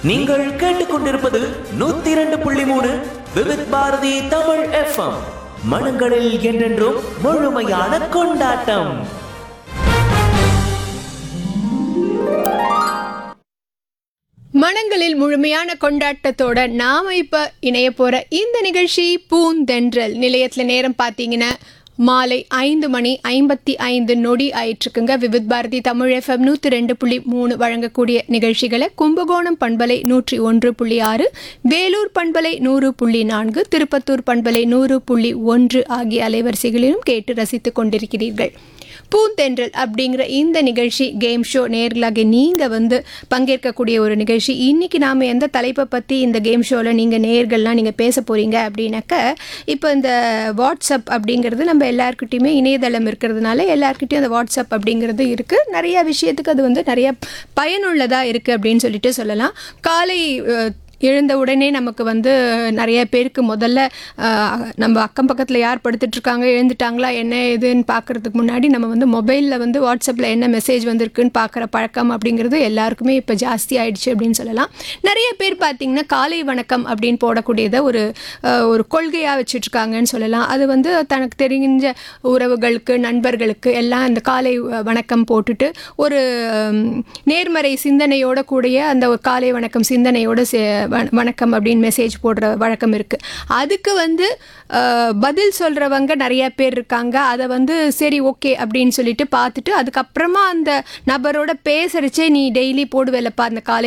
நீங்கள் கேட்டுக்கொண்டிருப்பது நூத்தி இரண்டு புள்ளி மூணு விவித் பாரதி தமிழ் எஃப்எம் மனங்களில் என்றென்றும் முழுமையான கொண்டாட்டம் மனங்களில் முழுமையான கொண்டாட்டத்தோட நாம இப்ப இணைய போற இந்த நிகழ்ச்சி பூந்தென்றல் நிலையத்துல நேரம் பார்த்தீங்கன்னா மாலை ஐந்து மணி ஐம்பத்தி ஐந்து நொடி ஆயிற்றுக்குங்க விவித் பாரதி தமிழ் எஃப்எம் நூற்றி ரெண்டு புள்ளி மூணு வழங்கக்கூடிய நிகழ்ச்சிகளை கும்பகோணம் பண்பலை நூற்றி ஒன்று புள்ளி ஆறு வேலூர் பண்பலை நூறு புள்ளி நான்கு திருப்பத்தூர் பண்பலை நூறு புள்ளி ஒன்று ஆகிய அலைவரிசைகளிலும் கேட்டு ரசித்துக் கொண்டிருக்கிறீர்கள் பூந்தென்றல் அப்படிங்கிற இந்த நிகழ்ச்சி கேம் ஷோ நேர்களாக நீங்கள் வந்து பங்கேற்கக்கூடிய ஒரு நிகழ்ச்சி இன்றைக்கி நாம் எந்த தலைப்பை பற்றி இந்த கேம் ஷோவில் நீங்கள் நேர்கள்லாம் நீங்கள் பேச போகிறீங்க அப்படின்னாக்க இப்போ இந்த வாட்ஸ்அப் அப்படிங்கிறது நம்ம எல்லாருக்கிட்டையுமே இணையதளம் இருக்கிறதுனால எல்லாருக்கிட்டையும் அந்த வாட்ஸ்அப் அப்படிங்கிறது இருக்குது நிறைய விஷயத்துக்கு அது வந்து நிறைய பயனுள்ளதாக இருக்குது அப்படின்னு சொல்லிட்டு சொல்லலாம் காலை அஹ், எழுந்த உடனே நமக்கு வந்து நிறைய பேருக்கு முதல்ல ஆஹ், நம்ம அக்கம் பக்கத்தில் யார் படுத்துட்டு இருக்காங்க எழுந்துட்டாங்களா என்ன ஏதுன்னு பார்க்கறதுக்கு முன்னாடி நம்ம வந்து மொபைலில் வந்து வாட்ஸ்அப்பில் என்ன மெசேஜ் வந்திருக்குன்னு பார்க்குற பழக்கம் அப்படிங்கிறது எல்லாருக்குமே இப்போ ஜாஸ்தி ஆயிடுச்சு அப்படின்னு சொல்லலாம் நிறைய பேர் பார்த்தீங்கன்னா காலை வணக்கம் அப்படின்னு போடக்கூடியதை ஒரு ஆஹ், ஒரு கொள்கையாக வச்சுட்ருக்காங்கன்னு சொல்லலாம் அது வந்து தனக்கு தெரிஞ்ச உறவுகளுக்கு நண்பர்களுக்கு எல்லாம் இந்த காலை வணக்கம் போட்டுட்டு ஒரு ஹம், நேர்மறை சிந்தனையோட கூடிய அந்த ஒரு காலை வணக்கம் சிந்தனையோட சே- வண- வணக்கம் அப்படின்னு மெசேஜ் போடுற வழக்கம் இருக்குது அதுக்கு வந்து அஹ், பதில் சொல்கிறவங்க நிறைய பேர் இருக்காங்க அதை வந்து சரி ஓகே அப்படின்னு சொல்லிட்டு பார்த்துட்டு அதுக்கப்புறமா அந்த நபரோட பேசுகிறச்சே நீ டெய்லி போடுவேலப்பா அந்த காலை